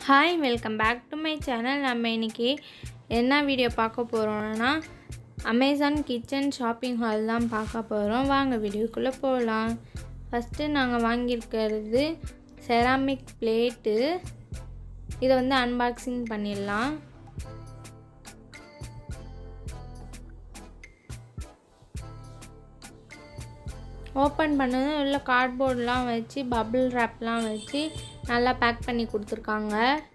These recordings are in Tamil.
hi welcome back to my channel நம்ம இன்றைக்கி என்ன வீடியோ பார்க்க போகிறோம்னா அமேசான் கிச்சன் ஷாப்பிங் ஹால் தான் பார்க்க போகிறோம் வாங்க வீடியோக்குள்ளே போகலாம் ஃபஸ்ட்டு நாங்கள் வாங்கியிருக்கிறது செராமிக் பிளேட்டு இதை வந்து அன்பாக்சிங் பண்ணிடலாம் ஓப்பன் பண்ணதும் உள்ள கார்ட்போர்ட்லாம் வச்சு பபிள் ரேப்லாம் வச்சு நல்லா பேக் பண்ணி கொடுத்துருக்காங்க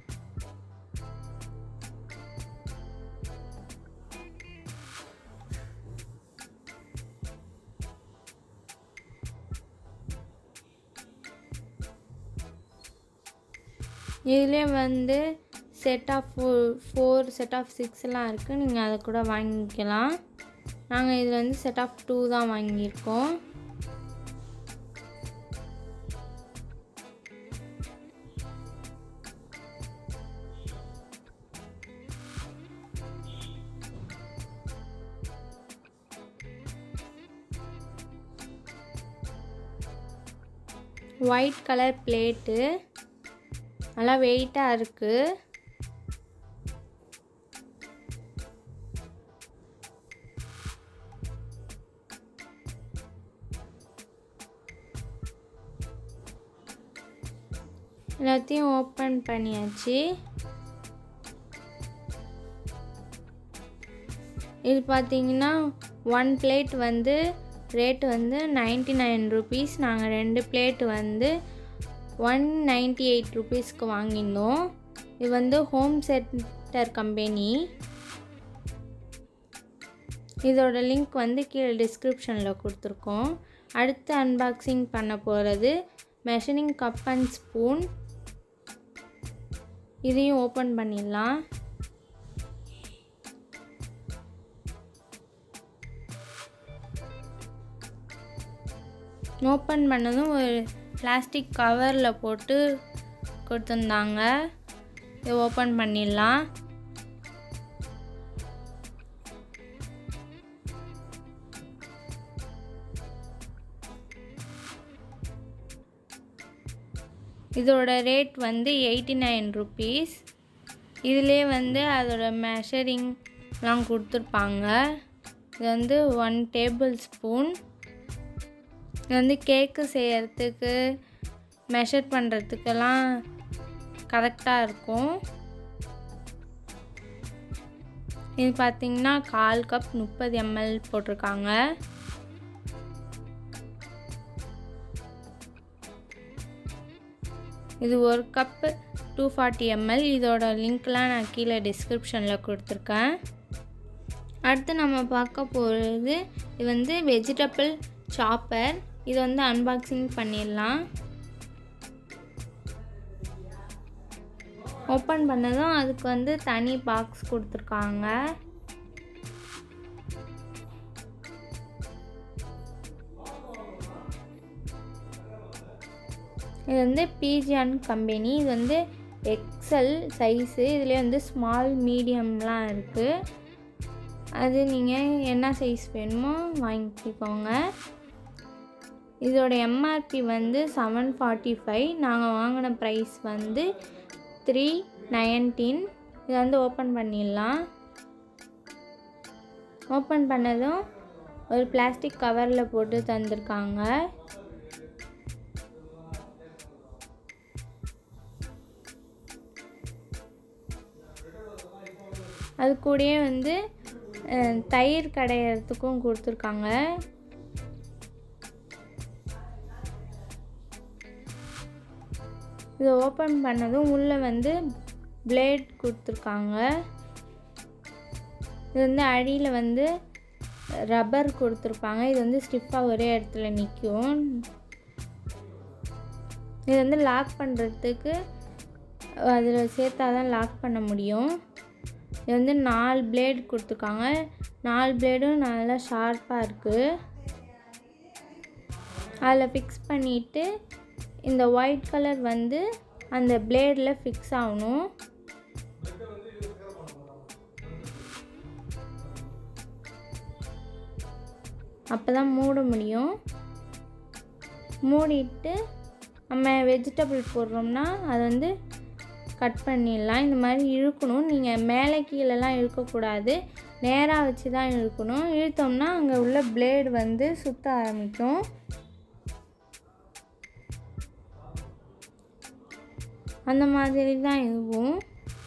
இதுலேயே வந்து set of four set of சிக்ஸ்லாம் இருக்குது நீங்கள் அதை கூட வாங்கிக்கலாம் நாங்கள் இதில் வந்து செட் ஆஃப் டூ தான் வாங்கியிருக்கோம் ஒயிட் கலர் பிளேட்டு நல்லா வெயிட்டாக இருக்குது எல்லாத்தையும் ஓப்பன் பண்ணியாச்சு இது பார்த்தீங்கன்னா ஒன் பிளேட் வந்து ரேட் வந்து நைன்ட்டி நைன் ருபீஸ் நாங்கள் ரெண்டு பிளேட் வந்து ஒன் நைன்ட்டி எயிட் ருபீஸ்க்கு வாங்கியிருந்தோம் இது வந்து ஹோம் சென்டர் கம்பெனி இதோட லிங்க் வந்து கீழே டிஸ்கிரிப்ஷனில் கொடுத்துருக்கோம் அடுத்து அன்பாக்சிங் பண்ண போகிறது மெஷரிங் கப் அண்ட் ஸ்பூன் இதையும் ஓப்பன் பண்ணிடலாம் ஓப்பன் பண்ணதும் ஒரு பிளாஸ்டிக் கவரில் போட்டு கொடுத்துருந்தாங்க இதை ஓப்பன் பண்ணிடலாம் இதோட ரேட் வந்து எயிட்டி நைன் ருபீஸ் இதிலே வந்து அதோட மெஷரிங்லாம் கொடுத்துருப்பாங்க இது வந்து ஒன் டேபிள் ஸ்பூன் இது வந்து கேக்கு செய்கிறதுக்கு மெஷர் பண்ணுறதுக்கெல்லாம் கரெக்டாக இருக்கும் இது பார்த்திங்கன்னா கால் கப் முப்பது எம்எல் போட்டிருக்காங்க இது ஒரு கப்பு டூ ஃபார்ட்டி எம்எல் இதோட லிங்க்லாம் நான் கீழே டிஸ்கிரிப்ஷனில் கொடுத்துருக்கேன் அடுத்து நம்ம பார்க்க போகிறது இது வந்து வெஜிடபிள் சாப்பர் இதை வந்து அன்பாக்சிங் பண்ணிடலாம் ஓப்பன் பண்ணதும் அதுக்கு வந்து தனி பாக்ஸ் கொடுத்துருக்காங்க இது வந்து பிஜியான் கம்பெனி இது வந்து எக்ஸல் சைஸு இதுலேயே வந்து ஸ்மால் மீடியம்லாம் இருக்குது அது நீங்கள் என்ன சைஸ் வேணுமோ வாங்கிக்கோங்க இதோட எம்ஆர்பி வந்து செவன் ஃபார்ட்டி ஃபைவ் நாங்கள் வாங்கின ப்ரைஸ் வந்து த்ரீ நைன்டீன் இதை வந்து ஓப்பன் பண்ணிடலாம் ஓப்பன் பண்ணதும் ஒரு பிளாஸ்டிக் கவரில் போட்டு தந்திருக்காங்க அது கூடயே வந்து தயிர் கடையிறதுக்கும் கொடுத்துருக்காங்க இதை ஓப்பன் பண்ணதும் உள்ளே வந்து பிளேட் கொடுத்துருக்காங்க இது வந்து அடியில் வந்து ரப்பர் கொடுத்துருப்பாங்க இது வந்து ஸ்டிஃபாக ஒரே இடத்துல நிற்கும் இது வந்து லாக் பண்ணுறதுக்கு அதில் சேர்த்தா தான் லாக் பண்ண முடியும் இது வந்து நாலு பிளேடு கொடுத்துருக்காங்க நாலு பிளேடும் நல்லா ஷார்ப்பாக இருக்குது அதில் ஃபிக்ஸ் பண்ணிவிட்டு இந்த ஒயிட் கலர் வந்து அந்த பிளேடில் ஃபிக்ஸ் ஆகணும் அப்போ தான் மூட முடியும் மூடிட்டு நம்ம வெஜிடபிள் போடுறோம்னா அது வந்து கட் பண்ணிடலாம் இந்த மாதிரி இழுக்கணும் நீங்கள் மேலே கீழெல்லாம் இழுக்கக்கூடாது நேராக வச்சு தான் இழுக்கணும் இழுத்தோம்னா அங்கே உள்ள பிளேடு வந்து சுற்ற ஆரம்பிக்கும் அந்த மாதிரி தான் இதுவும்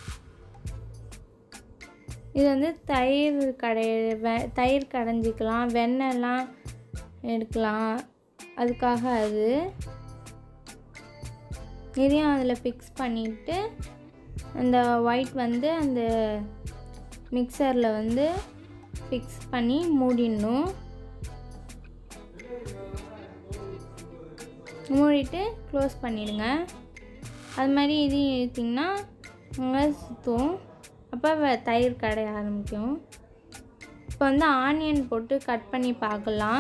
இது வந்து தயிர் கடை வெ தயிர் கடைஞ்சிக்கலாம் வெண்ணெய்லாம் எடுக்கலாம் அதுக்காக அது இதையும் அதில் ஃபிக்ஸ் பண்ணிவிட்டு அந்த ஒயிட் வந்து அந்த மிக்சரில் வந்து ஃபிக்ஸ் பண்ணி மூடிடணும் மூடிட்டு க்ளோஸ் பண்ணிடுங்க அது மாதிரி இதையும் இழுத்திங்கன்னா அங்கே சுற்றும் அப்போ வ- தயிர் கடைய ஆரம்பிக்கும் இப்போ வந்து ஆனியன் போட்டு கட் பண்ணி பார்க்கலாம்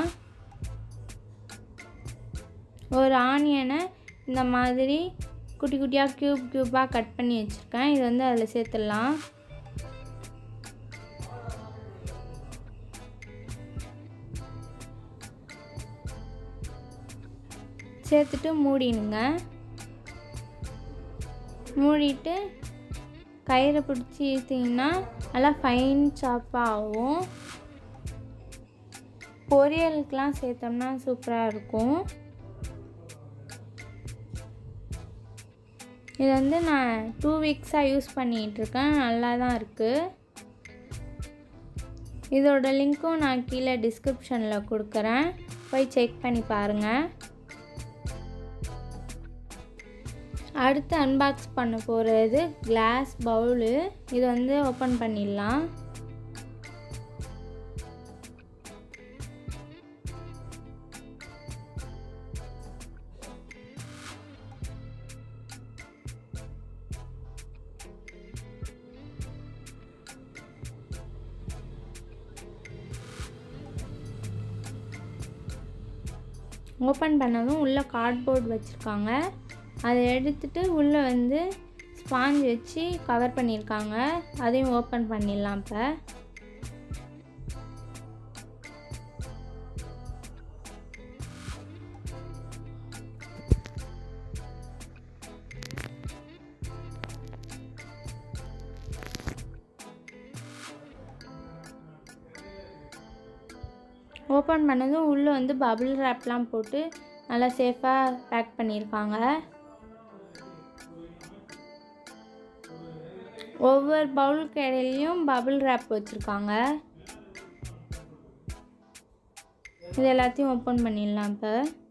ஒரு ஆனியனை இந்த மாதிரி குட்டி குட்டியாக க்யூப் க்யூப்பாக கட் பண்ணி வச்சுருக்கேன் இது வந்து அதில் சேர்த்துடலாம் சேர்த்துட்டு மூடிடுங்க மூடிட்டு கயிறை பிடிச்சி இழுத்தீங்கன்னா நல்லா ஃபைன் சாப்பாக ஆகும் பொரியலுக்கெலாம் சேர்த்தோம்னா சூப்பராக இருக்கும் இது வந்து நான் டூ வீக்ஸாக யூஸ் பண்ணிகிட்ருக்கேன் நல்லா தான் இருக்குது இதோட லிங்க்கும் நான் கீழே டிஸ்கிரிப்ஷனில் கொடுக்குறேன் போய் செக் பண்ணி பாருங்கள் அடுத்து அன்பாக்ஸ் பண்ண போகிறது கிளாஸ் பவுலு இது வந்து ஓப்பன் பண்ணிடலாம் ஓப்பன் பண்ணதும் உள்ளே கார்ட்போர்ட் வச்சுருக்காங்க அதை எடுத்துட்டு உள்ளே வந்து ஸ்பாஞ்ச் வச்சு கவர் பண்ணியிருக்காங்க அதையும் ஓப்பன் பண்ணிடலாம் இப்போ ஓப்பன் பண்ணதும் உள்ளே வந்து பபிள் ரேப்லாம் போட்டு நல்லா சேஃபாக பேக் பண்ணியிருக்காங்க ஒவ்வொரு பவுலுக்கு இடையிலையும் பபிள் ரேப் வச்சுருக்காங்க இது எல்லாத்தையும் ஓப்பன் பண்ணிடலாம் இப்போ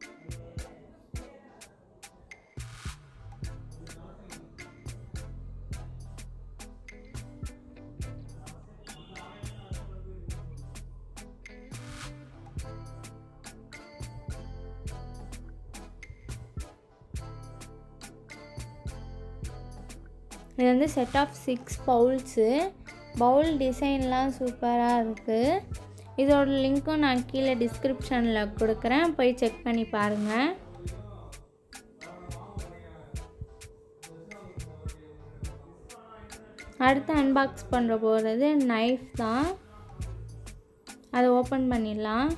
இது வந்து set of six bowls bowl டிசைன்லாம் சூப்பராக இருக்குது இதோட லிங்க்கும் நான் கீழே டிஸ்கிரிப்ஷனில் கொடுக்குறேன் போய் செக் பண்ணி பாருங்கள் அடுத்து அன்பாக்ஸ் பண்ணுற போகிறது நைஃப் தான் அதை ஓப்பன் பண்ணிடலாம்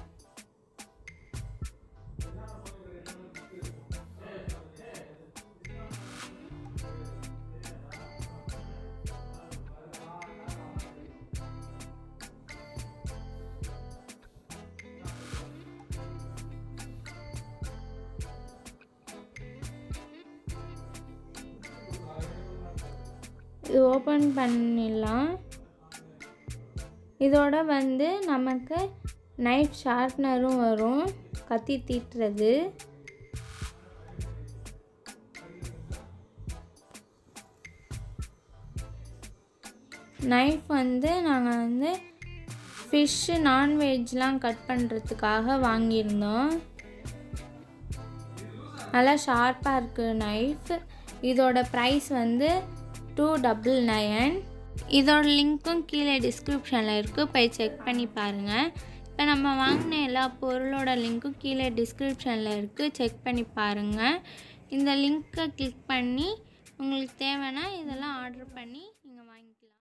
இது ஓப்பன் பண்ணிடலாம் இதோட வந்து நமக்கு நைஃப் ஷார்ப்னரும் வரும் கத்தி தீட்டுறது நைஃப் வந்து நாங்கள் வந்து ஃபிஷ்ஷு நான்வெஜ்லாம் கட் பண்ணுறதுக்காக வாங்கியிருந்தோம் நல்லா ஷார்ப்பாக இருக்குது நைஃப் இதோட ப்ரைஸ் வந்து டூ டபுள் நயன் இதோட லிங்க்கும் கீழே டிஸ்கிரிப்ஷனில் இருக்குது போய் செக் பண்ணி பாருங்கள் இப்போ நம்ம வாங்கின எல்லா பொருளோட லிங்க்கும் கீழே டிஸ்கிரிப்ஷனில் இருக்குது செக் பண்ணி பாருங்கள் இந்த லிங்க்கை கிளிக் பண்ணி உங்களுக்கு தேவைன்னா இதெல்லாம் ஆர்டர் பண்ணி நீங்கள் வாங்கிக்கலாம்